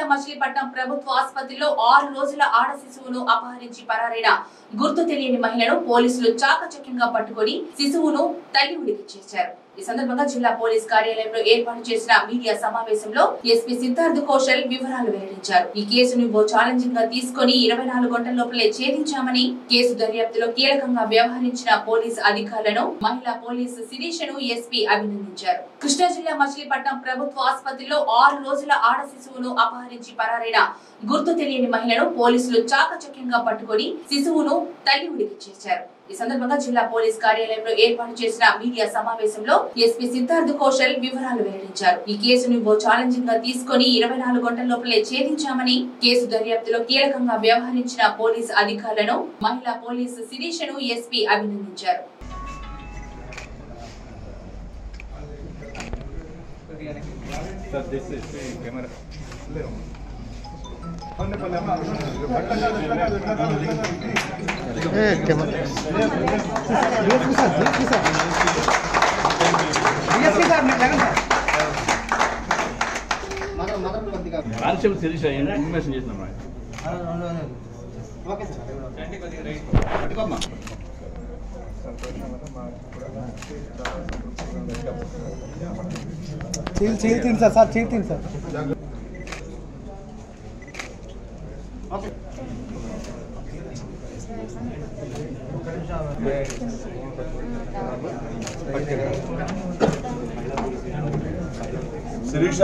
మచిలీపట్నం ప్రభుత్వ ఆసుపత్రిలో ఆరు రోజుల ఆడ శిశువును అపహరించి పరారైన గుర్తు తెలియని మహిళను పోలీసులు చాకచక్యంగా పట్టుకొని శిశువును తల్లి ఉడికి చేశారు ఈ సందర్భంగా జిల్లా పోలీస్ కార్యాలయంలో ఏర్పాటు చేసిన మీడియా సమావేశంలో ఎస్పీ సిద్ధార్థ్ కౌశల్ వివరాలు వెల్లడించారు ఈ కేసును ఓ ఛాలెంజింగ్ గా తీసుకొని ఇరవై నాలుగు గంటల లోపలే ఛేదించామని కేసు దర్యాప్తులో కీలకంగా వ్యవహరించిన పోలీస్ అధికారులను మహిళా పోలీసు శిరీషను ఎస్పీ అభినందించారు కృష్ణా జిల్లా మచిలీపట్నం ప్రభుత్వ ఆసుపత్రిలో ఆరు రోజుల ఆడ శిశువును అపహరించి పరారైన గుర్తు తెలియని మహిళను పోలీసులు చాకచక్యంగా పట్టుకొని శిశువును తల్లి ఉడికి చేశారు ఈ సందర్భంగా జిల్లా పోలీస్ కార్యాలయంలో ఏర్పాటు చేసిన మీడియా సమావేశంలో ఎస్పీ సిద్ధార్థ్ కౌశల్ వివరాలు వెల్లడించారు ఈ కేసును ఓ ఛాలెంజింగ్ గా తీసుకొని ఇరవై నాలుగు గంటల లోపలే ఛేదించామని కేసు దర్యాప్తులో కీలకంగా వ్యవహరించిన పోలీస్ అధికారులను మహిళా పోలీసు శిరీషను ఎస్పీ అభినందించారు Sir, this is the camera. Constable Sirisha information చేసినాం రా. చీల్ చీల్ తింది సార్ సార్ చీల్ తింది సార్ శిరీష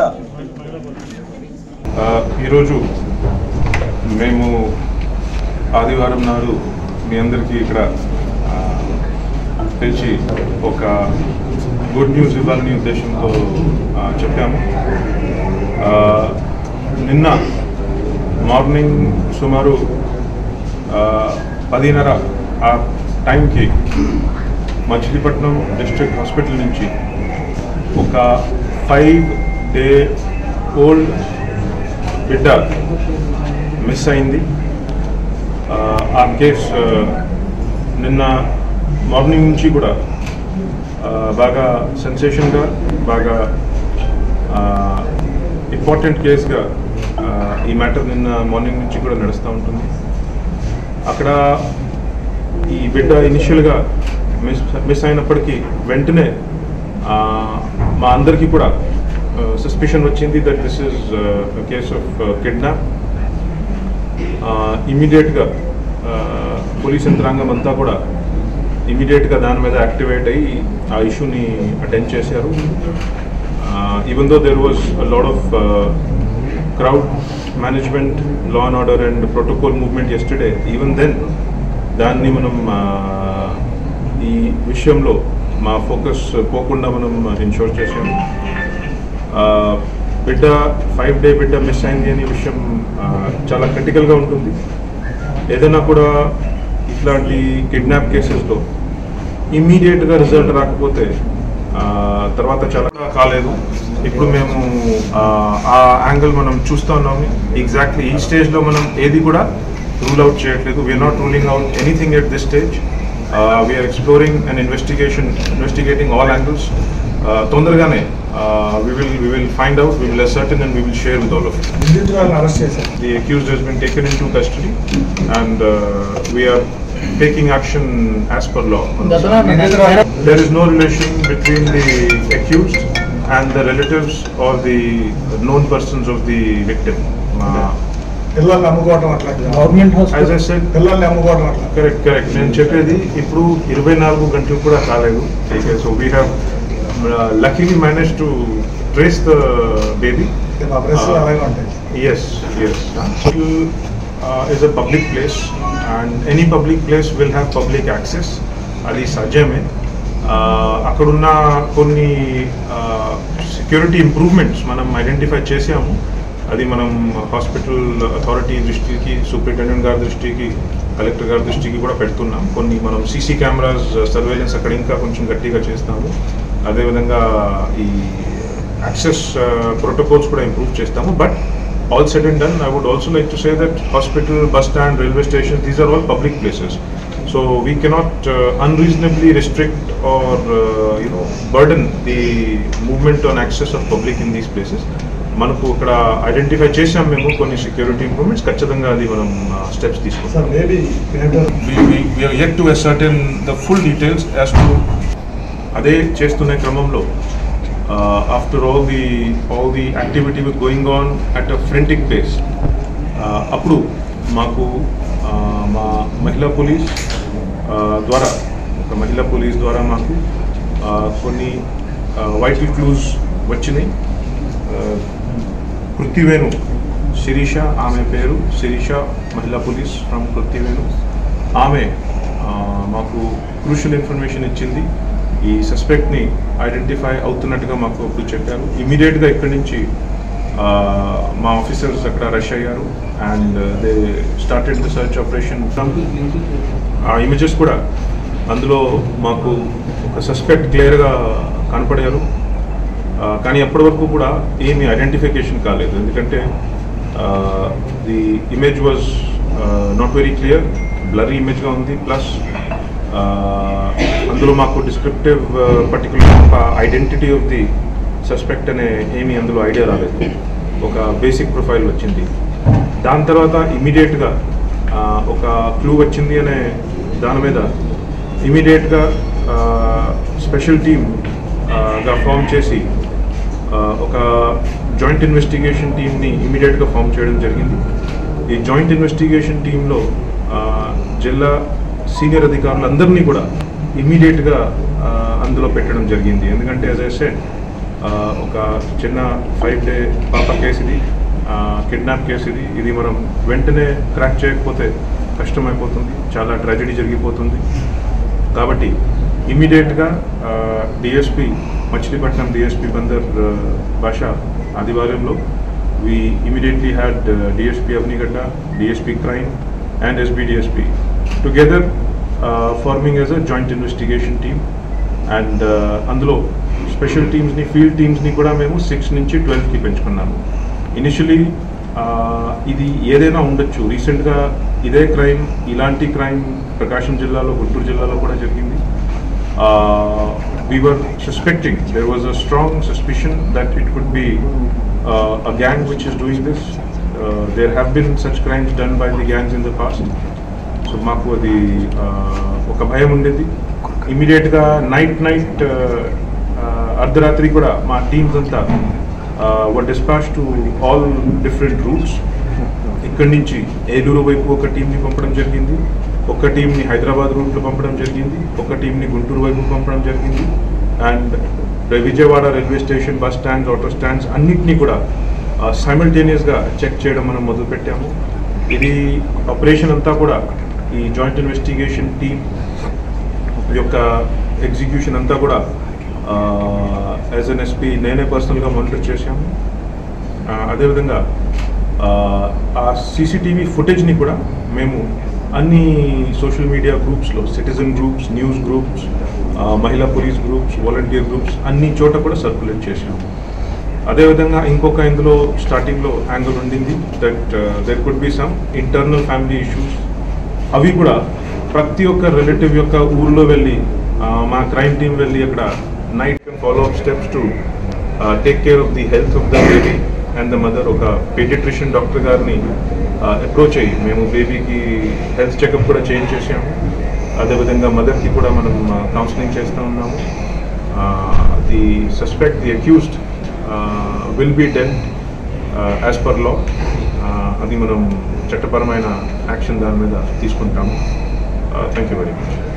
ఆ, ఈరోజు మేము ఆదివారం నాడు మీ అందరికీ ఇక్కడ ఆ, పిలిచి ఒక గుడ్ న్యూస్ ఇవ్వాలనే ఉద్దేశంతో ఆ, చెప్పాము ఆ, నిన్న మార్నింగ్ సుమారు ఆ, పదిన్నర ఆ టైంకి మచిలీపట్నం డిస్ట్రిక్ట్ హాస్పిటల్ నుంచి ఒక ఫైవ్ డే ఓల్డ్ బిడ్డ మిస్ అయింది ఆ, ఆ కేస్ ఆ, నిన్న మార్నింగ్ నుంచి కూడా ఆ, బాగా సెన్సేషన్గా బాగా ఇంపార్టెంట్ కేస్గా ఆ, ఈ మ్యాటర్ నిన్న మార్నింగ్ నుంచి కూడా నడుస్తూ ఉంటుంది అక్కడ ఈ బిడ్డ ఇనిషియల్గా మిస్ మిస్ అయినప్పటికీ వెంటనే ఆ, మా అందరికీ కూడా సస్పిషన్ వచ్చింది that this is case of kidnap ఇమీడియట్గా పోలీస్ యంత్రాంగం అంతా కూడా ఇమీడియట్గా దాని మీద యాక్టివేట్ అయ్యి ఆ ఇష్యూని అటెండ్ చేశారు even though there was lot of crowd management law and order and protocol movement yesterday even then దాన్ని మనం ఆ, ఈ విషయంలో మా ఫోకస్ పోకుండా మనం ఇన్షూర్ చేసాము ఆ, బిడ్డ ఫైవ్ డే బిడ్డ మిస్ అయింది అనే విషయం ఆ, చాలా క్రిటికల్గా ఉంటుంది ఏదైనా కూడా ఇట్లాంటి కిడ్నాప్ కేసెస్లో ఇమ్మీడియట్గా రిజల్ట్ రాకపోతే ఆ, తర్వాత చాలా కాలేదు ఇప్పుడు మేము ఆ, ఆ యాంగిల్ మనం చూస్తూ ఉన్నాము ఎగ్జాక్ట్లీ ఈ స్టేజ్లో మనం ఏది కూడా రూల్ అవుట్ చేయట్లేదు we are not ruling out anything at this stage we are exploring and investigation investigating all angles తొందరగానే we will we will find out we will ascertain and we will share with all of నిందితురాలను arrest చేశారు The accused has been taken into custody and uh, we are taking action as per law. There is no relation between the accused and the relatives or the known persons of the victim. Uh, పిల్లల్ని అమ్ముకోవడం అట్లా government as I said, పిల్లల్ని అమ్ముకోవడం అట్లా correct correct నేను చెప్పేది ఇప్పుడు ఇరవై నాలుగు గంటలు కూడా కాలేదు so we have luckily manage to trace the baby మా ప్రెస్ అలాగే ఉంటాయి Yes, yes. Hospital uh, is a public place and any public place will have public access. అది సహజమే Uh, అక్కడున్న కొన్ని సెక్యూరిటీ ఇంప్రూవ్మెంట్స్ మనం ఐడెంటిఫై చేసాము అది మనం హాస్పిటల్ అథారిటీ దృష్టికి సూపరింటెండెంట్ గారి దృష్టికి కలెక్టర్ గారి దృష్టికి కూడా పెడుతున్నాం కొన్ని మనం సీసీ కెమెరాస్ సర్వేలెన్స్ అక్కడ ఇంకా కొంచెం గట్టిగా చేస్తాము అదేవిధంగా ఈ యాక్సెస్ ప్రోటోకాల్స్ కూడా ఇంప్రూవ్ చేస్తాము but all said and done, I would also like to say that hospital, bus stand, railway stations, these are all public places. So we cannot uh, unreasonably restrict or uh, you know burden the movement on access of public in these places. మనకు ఇక్కడ identify చేసాం మేము కొన్ని security improvements ఖచ్చితంగా అది మనం steps తీసుకుంటాం sir maybe we, we, we are yet to ascertain the full details as to అదే చేస్తున్న క్రమంలో after all the all the activity with going on at a frantic pace అప్పుడు మాకు uh, మా మహిళా పోలీస్ uh, ద్వారా ఒక మహిళా పోలీస్ ద్వారా మాకు uh, కొన్ని వైటల్ క్లూస్ వచ్చినాయి Uh, కృత్తివేణు శిరీష ఆమె పేరు శిరీష మహిళా పోలీస్ ఫ్రమ్ కృత్తివేణు ఆమె ఆ, మాకు క్రూషియల్ ఇన్ఫర్మేషన్ ఇచ్చింది ఈ సస్పెక్ట్ని ఐడెంటిఫై అవుతున్నట్టుగా మాకు అప్పుడు చెప్పారు ఇమీడియట్గా ఇక్కడి నుంచి ఆ, మా ఆఫీసర్స్ అక్కడ రష్ అయ్యారు and they started the search operation ఆ ఇమేజెస్ కూడా అందులో మాకు ఒక సస్పెక్ట్ క్లియర్గా కనపడారు ఆ, కానీ అప్పటి వరకు కూడా ఏమి ఐడెంటిఫికేషన్ కాలేదు ఎందుకంటే the image was not very clear blurry ఇమేజ్గా ఉంది ప్లస్ అందులో మాకు డిస్క్రిప్టివ్ పర్టికులర్ ఒక ఐడెంటిటీ ఆఫ్ ది సస్పెక్ట్ అనే ఏమీ అందులో ఐడియా రాలేదు ఒక బేసిక్ ప్రొఫైల్ వచ్చింది దాని తర్వాత ఇమీడియట్గా ఒక క్లూ వచ్చింది అనే దాని మీద ఇమీడియట్గా స్పెషల్ టీమ్ గా ఫామ్ చేసి ఆ, ఒక జాయింట్ ఇన్వెస్టిగేషన్ టీమ్ని ఇమీడియట్గా ఫామ్ చేయడం జరిగింది ఈ జాయింట్ ఇన్వెస్టిగేషన్ టీంలో జిల్లా సీనియర్ అధికారులందరినీ కూడా ఇమీడియట్గా అందులో పెట్టడం జరిగింది ఎందుకంటే యాజ్ ఐ సెడ్ ఒక చిన్న ఫైవ్ డే పాప కేసు ఇది కిడ్నాప్ కేసు ఇది ఇది మనం వెంటనే క్రాక్ చేయకపోతే కష్టమైపోతుంది చాలా ట్రాజడీ జరిగిపోతుంది కాబట్టి ఇమీడియట్గా డిఎస్పి మచిలీపట్నం డిఎస్పి బందర్ భాష ఆదివారంలో we immediately had DSP Avanigadda DSP crime and SB DSP together forming as a joint investigation team and అందులో స్పెషల్ టీమ్స్ని ఫీల్డ్ టీమ్స్ని కూడా మేము సిక్స్ నుంచి ట్వెల్వ్కి పెంచుకున్నాము ఇనిషియలీ ఇది ఏదైనా ఉండొచ్చు రీసెంట్గా ఇదే క్రైమ్ ఇలాంటి క్రైమ్ ప్రకాశం జిల్లాలో గుంటూరు జిల్లాలో కూడా జరిగింది we were suspecting there was a strong suspicion that it could be uh, a gang which is doing this uh, there have been such crimes done by the gangs in the past so మాకు అది uh, ఒక భయం ఉండేది ఇమీడియట్గా night night అర్ధరాత్రి కూడా మా teams అంతా were dispatch to all different routes ఇక్కడి నుంచి ఏలూరు వైపు ఒక టీంని పంపడం జరిగింది ఒక టీంని హైదరాబాద్ రూట్లో పంపడం జరిగింది ఒక టీంని గుంటూరు వైపు పంపడం జరిగింది and Vijayawada railway station bus stands auto stands అన్నింటినీ కూడా సైమల్టేనియస్గా చెక్ చేయడం మనం మొదలుపెట్టాము ఇది ఆపరేషన్ అంతా కూడా ఈ జాయింట్ ఇన్వెస్టిగేషన్ టీం యొక్క ఎగ్జిక్యూషన్ అంతా కూడా యాజ్ ఎన్ ఎస్పీ నేనే పర్సనల్గా మానిటర్ చేశాము ఆ, అదేవిధంగా ఆ, ఆ సీసీటీవీ ఫుటేజ్ని కూడా మేము అన్ని సోషల్ మీడియా గ్రూప్స్లో సిటిజన్ గ్రూప్స్ న్యూస్ గ్రూప్స్ ఆ, మహిళా పోలీస్ గ్రూప్స్ వాలంటీర్ గ్రూప్స్ అన్ని చోట కూడా సర్క్యులేట్ చేశాము అదేవిధంగా ఇంకొక ఇందులో స్టార్టింగ్లో యాంగిల్ ఉండింది that there could be some internal family issues అవి కూడా ప్రతి ఒక్క రిలేటివ్ యొక్క ఊర్లో వెళ్ళి ఆ, మా క్రైమ్ టీం వెళ్ళి అక్కడ night follow up steps to take care of the health of the baby and the mother ఒక పీడియాట్రిషియన్ డాక్టర్ గారిని అప్రోచ్ అయ్యి మేము బేబీకి హెల్త్ చెకప్ కూడా చేంజ్ చేసాము అదేవిధంగా మదర్కి కూడా మనం కౌన్సిలింగ్ చేస్తూ ఉన్నాము the suspect the accused will be డెన్ యాజ్ పర్ లా అది మనం చట్టపరమైన యాక్షన్ దాని మీద తీసుకుంటాము థ్యాంక్ యూ వెరీ మచ్